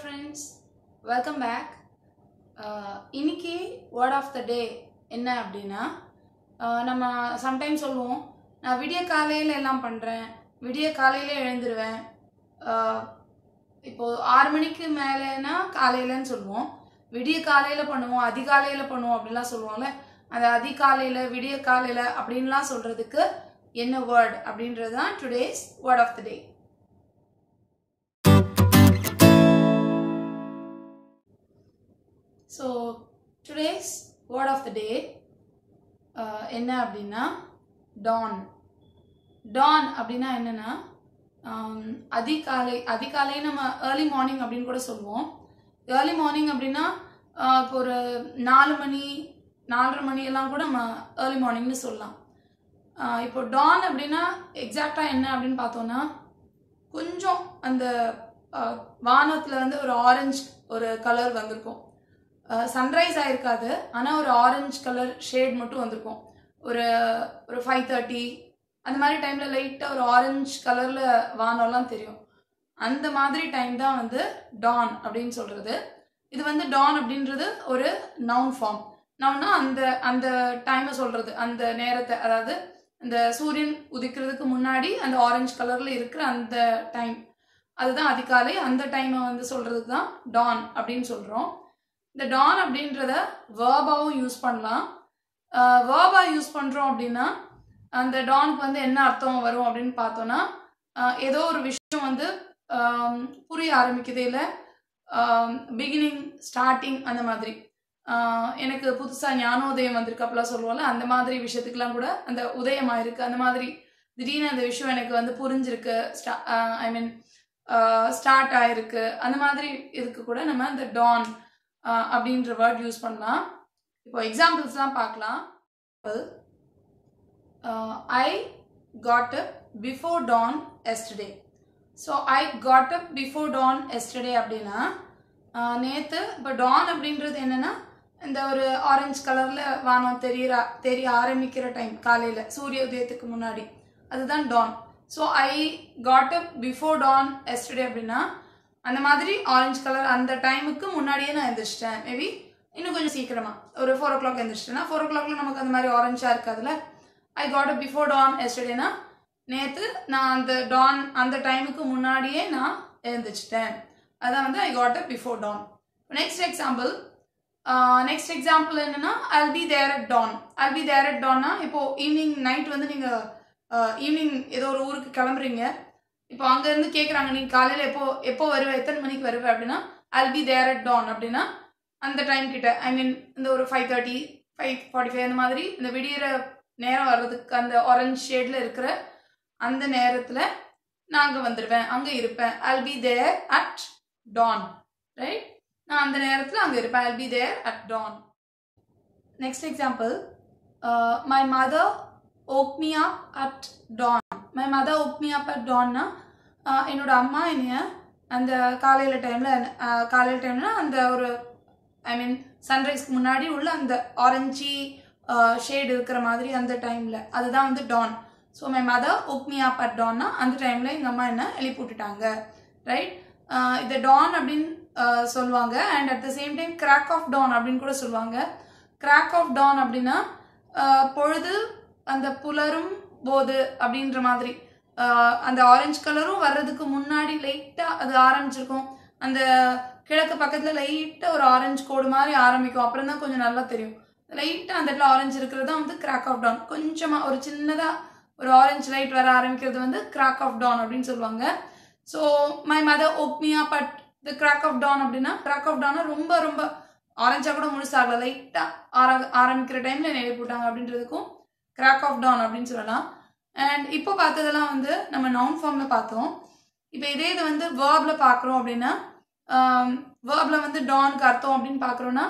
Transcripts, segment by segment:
friends welcome back இன்னைக்கு word of the day என்ன அப்படின்னா ஆஹ் நம்ம சம்டைம்ஸ் சொல்லுவோம் நான் விடிய காலையில் எல்லாம் பண்ணுறேன் விடிய காலையில எழுந்துருவேன் ஆஹ் இப்போ ஆறு மணிக்கு மேலேனா காலையிலன்னு சொல்லுவோம் விடிய காலையில் பண்ணுவோம் அதிகாலையில் பண்ணுவோம் அப்படிலாம் சொல்லுவோம்ல அந்த அதிகாலையில் விடிய காலையில் அப்படின்லாம் சொல்கிறதுக்கு என்ன வேர்ட் அப்படின்றது தான் today's word of the day so today's word of the day என்ன அப்படின்னா டான் டான் அப்படின்னா என்னென்னா அதிகாலை அதிகாலை நம்ம ஏர்லி மார்னிங் அப்படின்னு கூட சொல்லுவோம் ஏர்லி மார்னிங் அப்படின்னா ஆஹ் இப்போ ஒரு நாலு மணி நாலரை மணி எல்லாம் கூட நம்ம ஏர்லி மார்னிங்னு சொல்லலாம் ஆஹ் இப்போ டான் அப்படின்னா எக்ஸாக்டாக என்ன அப்படின்னு பார்த்தோன்னா கொஞ்சம் அந்த வானத்தில் வந்து ஒரு ஆரஞ்சு ஒரு கலர் வந்திருக்கும் சன்ரைஸ் ஆயிருக்காது ஆனால் ஒரு ஆரஞ்சு கலர் ஷேட் மட்டும் வந்திருக்கும் ஒரு ஒரு ஃபைவ் தேர்ட்டி அந்த மாதிரி டைமில் லைட்டாக ஒரு ஆரஞ்சு கலரில் வானம்லாம் தெரியும் அந்த மாதிரி டைம் தான் வந்து டான் அப்படின்னு சொல்கிறது இது வந்து டான் அப்படின்றது ஒரு நவுன் ஃபார்ம் நவுன்னா அந்த அந்த டைமை சொல்கிறது அந்த நேரத்தை அதாவது அந்த சூரியன் உதிக்கிறதுக்கு முன்னாடி அந்த ஆரஞ்சு கலரில் இருக்கிற அந்த டைம் அதுதான் அதிகாலை அந்த டைமை வந்து சொல்கிறதுக்கு தான் டான் அப்படின்னு சொல்கிறோம் இந்த டான் அப்படின்றத வேர்பாவும் யூஸ் பண்ணலாம் வேர்பா யூஸ் பண்ணுறோம் அப்படின்னா அந்த டானுக்கு வந்து என்ன அர்த்தம் வரும் அப்படின்னு பார்த்தோன்னா ஆஹ் ஏதோ ஒரு விஷயம் வந்து ஆம், புரிய ஆரம்பிக்குது இல்லை பிகினிங் ஸ்டார்டிங் அந்த மாதிரி ஆஹ் எனக்கு புதுசாக ஞானோதயம் வந்திருக்கு அப்படிலாம் சொல்லுவோம்ல அந்த மாதிரி விஷயத்துக்கெல்லாம் கூட அந்த உதயம் ஆயிருக்கு அந்த மாதிரி திடீர்னு அந்த விஷயம் எனக்கு வந்து புரிஞ்சிருக்கு ஐ மீன் ஸ்டார்ட் ஆயிருக்கு அந்த மாதிரி இதுக்கு கூட நம்ம அந்த டான் அப்படின்ற வேர்ட் யூஸ் பண்ணலாம் இப்போ எக்ஸாம்பிள்ஸ்லாம் பார்க்கலாம் I got up before dawn yesterday so I got up before dawn yesterday அப்படின்னா நேற்று இப்போ டான் அப்படின்றது என்னென்னா இந்த ஒரு ஆரஞ்சு கலரில் வானம் தெரியற தெரிய ஆரம்பிக்கிற டைம் காலையில் சூரிய உதயத்துக்கு முன்னாடி அதுதான் dawn so I got up before dawn yesterday அப்படின்னா அந்த மாதிரி ஆரஞ்சு கலர் அந்த டைமுக்கு முன்னாடியே நான் எந்திரிச்சிட்டேன் மேபி இன்னும் கொஞ்சம் சீக்கிரமா ஒரு ஃபோர் ஓ கிளாக் எந்திரிச்சிட்டேன்னா ஃபோர் ஓ கிளாக்ல நமக்கு அந்த மாதிரி ஆரஞ்சாக இருக்காதுல்ல I got up before dawn எஸ்டர்டேனா நேற்று நான் அந்த டான் அந்த டைமுக்கு முன்னாடியே நான் எழுந்திரிச்சிட்டேன் அதான் வந்து I got up before dawn next example next example என்னன்னா I'll be there at dawn I'll be there at டான்னா இப்போ ஈவினிங் நைட் வந்து நீங்கள் ஈவினிங் ஏதோ ஒரு ஊருக்கு கிளம்புறீங்க இப்போ அங்கேருந்து கேட்குறாங்க நீ காலையில் எப்போ எப்போ வருவ எத்தனை மணிக்கு வருவ அப்படின்னா I'll be there at dawn அப்படின்னா அந்த டைம் கிட்ட ஐ மீன் இந்த ஒரு five thirty five forty five அந்த மாதிரி இந்த விடியிற நேரம் வர்றதுக்கு அந்த ஆரஞ்ச் ஷேடில் இருக்கிற அந்த நேரத்தில் நான் அங்கே வந்துடுவேன் அங்கே இருப்பேன் I'll be there at dawn right நான் அந்த நேரத்தில் அங்கே இருப்பேன் I'll be there at dawn next example my mother woke me up at dawn my mother woke me up at டான்னா என்னோட அம்மா என்னைய அந்த காலையில் டைமில் காலையில் டைம்னா அந்த ஒரு ஐ மீன் சன்ரைஸ்க்கு முன்னாடி உள்ள அந்த ஆரஞ்சி ஷேட் இருக்கிற மாதிரி அந்த டைமில் அதுதான் வந்து dawn so my mother woke me up at டான்னா அந்த டைமில் எங்கள் அம்மா என்ன எழுப்பி விட்டுட்டாங்க ரைட் இதை டான் அப்படின்னு ஆஹ் சொல்லுவாங்க and at the same time crack of dawn அப்படின்னு கூட சொல்லுவாங்க கிராக் ஆஃப் டான் அப்படின்னா ஆஹ் பொழுது அந்த புலரும் போது அப்படின்ற மாதிரி ஆஹ் அந்த ஆரஞ்சு கலரும் வர்றதுக்கு முன்னாடி லைட்டாக அது ஆரம்பிச்சிருக்கும் அந்த கிழக்கு பக்கத்தில் லைட்டாக ஒரு ஆரஞ்சு கோடு மாதிரி ஆரம்பிக்கும் அப்புறம் தான் கொஞ்சம் நல்லா தெரியும் லைட்டாக அந்த இடத்துல ஆரஞ்சு இருக்கிறது தான் வந்து கிராக் ஆஃப் டான் கொஞ்சமாக ஒரு சின்னதாக ஒரு ஆரஞ்சு லைட் வர ஆரம்பிக்கிறது வந்து கிராக் ஆஃப் டான் அப்படின்னு சொல்லுவாங்க ஸோ மை மதர் ஓப்மியா but the crack of dawn அப்படின்னா கிராக் ஆஃப் டானா ரொம்ப ரொம்ப ஆரஞ்சா கூட முழுசாகல லைட்டாக ஆர ஆரம்பிக்கிற டைமில் நெறி போட்டாங்க அப்படின்றதுக்கும் கிராக் ஆஃப் டான் அப்படின்னு சொல்லலாம் அண்ட் இப்போ பார்த்ததெல்லாம் வந்து நம்ம நவுன் ஃபார்மில் பார்த்தோம் இப்போ இதே இது வந்து வேர்பில் பார்க்குறோம் அப்படின்னா வேர்பில் வந்து டானுக்கு அர்த்தம் அப்படின்னு பார்க்குறோன்னா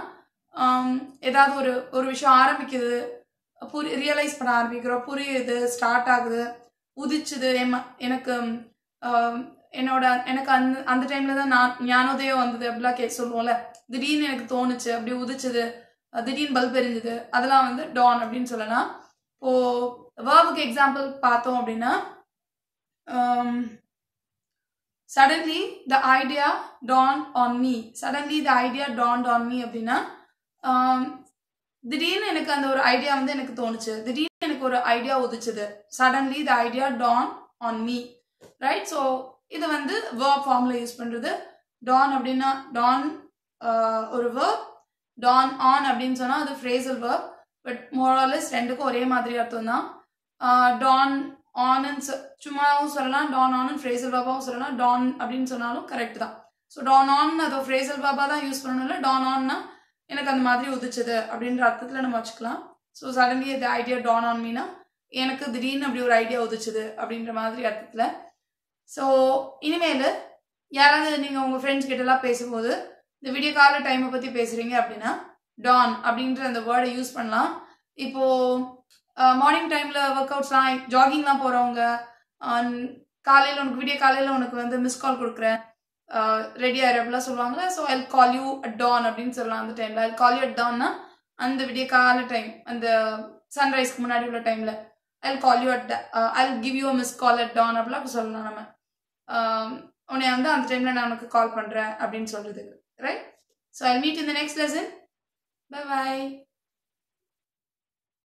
ஏதாவது ஒரு ஒரு விஷயம் ஆரம்பிக்குது புரி ரியலைஸ் பண்ண ஆரம்பிக்கிறோம் புரியுது ஸ்டார்ட் ஆகுது உதிச்சுது எம்ம எனக்கு ஆம், என்னோட எனக்கு அந்த அந்த டைமில் தான் நான் ஞானோதயம் வந்தது அப்படிலாம் கே சொல்லுவோம்ல திடீர்னு எனக்கு தோணுச்சு அப்படி உதிச்சுது அஹ் திடீர்னு பல்ப் எரிஞ்சுது அதெல்லாம் வந்து டான் அப்படின்னு சொல்லலாம் இப்போ வேர்புக்கு எக்ஸாம்பிள் பார்த்தோம் அப்படின்னா suddenly the idea dawn on me suddenly the idea dawn on me அப்படின்னா ஆம், திடீர்னு எனக்கு அந்த ஒரு ஐடியா வந்து எனக்கு தோணுச்சு திடீர்னு எனக்கு ஒரு ஐடியா உதிச்சுது suddenly the idea dawn on me right so இது வந்து வேர்ப் ஃபார்மில் யூஸ் பண்ணுறது டான் அப்படின்னா டான் ஒரு வேர்ப் டான் ஆன் அப்படின்னு சொன்னால் அது ஃப்ரேசல் வேர்ப் பட் மோரலஸ் ரெண்டுக்கும் ஒரே மாதிரி அர்த்தம் தான் டான் ஆன்னு சும்மாவும் சொல்லலாம் டான் ஆன் ஃப்ரேசல் வேர்பாகவும் சொல்லலாம் டான் அப்படின்னு சொன்னாலும் கரெக்ட் தான் ஸோ டான் ஆன் அதை ஃப்ரேசல் வேர்பாக தான் யூஸ் பண்ணணும் இல்லை டான் ஆன்னா எனக்கு அந்த மாதிரி உதிச்சது அப்படின்ற அர்த்தத்தில் நம்ம வச்சுக்கலாம் ஸோ சடன்லி இந்த ஐடியா டான் ஆன் மீனா எனக்கு திடீர்னு அப்படி ஒரு ஐடியா உதிச்சுது அப்படின்ற மாதிரி அர்த்தத்தில் ஸோ இனிமேல் யாராவது நீங்கள் உங்கள் ஃப்ரெண்ட்ஸ் கிட்டலாம் பேசும்போது இந்த வீடியோ கால டைமை பற்றி பேசுகிறீங்க அப்படின்னா டான் அப்படின்ற அந்த வேர்டை யூஸ் பண்ணலாம் இப்போது மார்னிங் டைமில் ஒர்க் அவுட்ஸ்லாம் ஜாகிங்லாம் போகிறவங்க காலையில் உனக்கு விடிய காலையில் உனக்கு வந்து மிஸ் கால் கொடுக்குறேன் ரெடி ஆயிரு அப்படிலாம் சொல்லுவாங்கல்ல so I call you at dawn அப்படின்னு சொல்லலாம் அந்த டைமில் ஐ கால் யூ அட் டான்னா அந்த விடிய கால டைம் அந்த சன்ரைஸ்க்கு முன்னாடி உள்ள டைமில் I call you at I give you miss call at dawn அப்படிலாம் அப்படி சொல்லலாம் நம்ம ஆஹ் உன்னை வந்து அந்த டைமில் நான் உனக்கு கால் பண்ணுறேன் அப்படின்னு சொல்கிறதுக்கு right so I meet in the next lesson bye bye